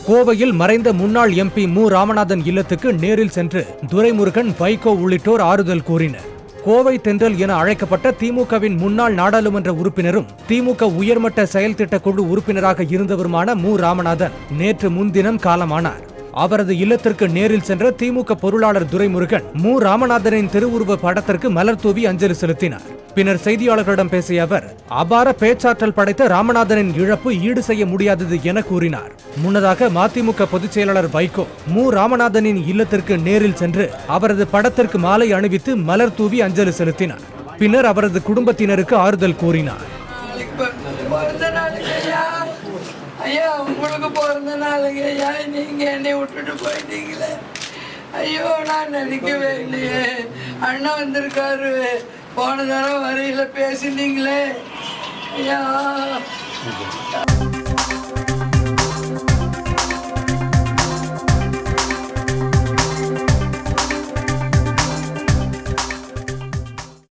கோவையில் மறைந்த முன்னாள் எம்பி மு ராமநாதன் இல்லத்துக்கு நேரில் சென்று துரைமுருகன் வைகோ உள்ளிட்டோர் ஆறுதல் கூறினர் கோவை தென்றல் என அழைக்கப்பட்ட திமுகவின் முன்னாள் நாடாளுமன்ற உறுப்பினரும் திமுக உயர்மட்ட செயல் திட்ட குழு உறுப்பினராக இருந்தவருமான மு ராமநாதன் நேற்று முன்தினம் காலமானார் அவரது இல்லத்திற்கு நேரில் சென்ற திமுக பொருளாளர் துரைமுருகன் மு ராமநாதனின் திருவுருவ படத்திற்கு மலர் தூவி அஞ்சலி செலுத்தினார் பின்னர் செய்தியாளர்களிடம் பேசிய அவர் அபார பேச்சாற்றல் படைத்த ராமநாதனின் இழப்பு ஈடு செய்ய முடியாதது என கூறினார் முன்னதாக மதிமுக பொதுச் செயலாளர் வைகோ மு ராமநாதனின் இல்லத்திற்கு நேரில் சென்று அவரது படத்திற்கு மாலை அணிவித்து மலர் தூவி அஞ்சலி செலுத்தினார் பின்னர் அவரது குடும்பத்தினருக்கு ஆறுதல் கூறினார் நாளைக்கு பிறந்த- பிறந்த நாளுங்க ஐயா ஐயா உங்களுக்கு பிறந்த நாளுங்க ஐயா நீங்க என்னை விட்டுட்டு போயிட்டீங்களே ஐயோ நான் நினைக்கவே இல்லையே அண்ணன் வந்திருக்காரு போன தடவை வரையில பேசினீங்களே ஐயா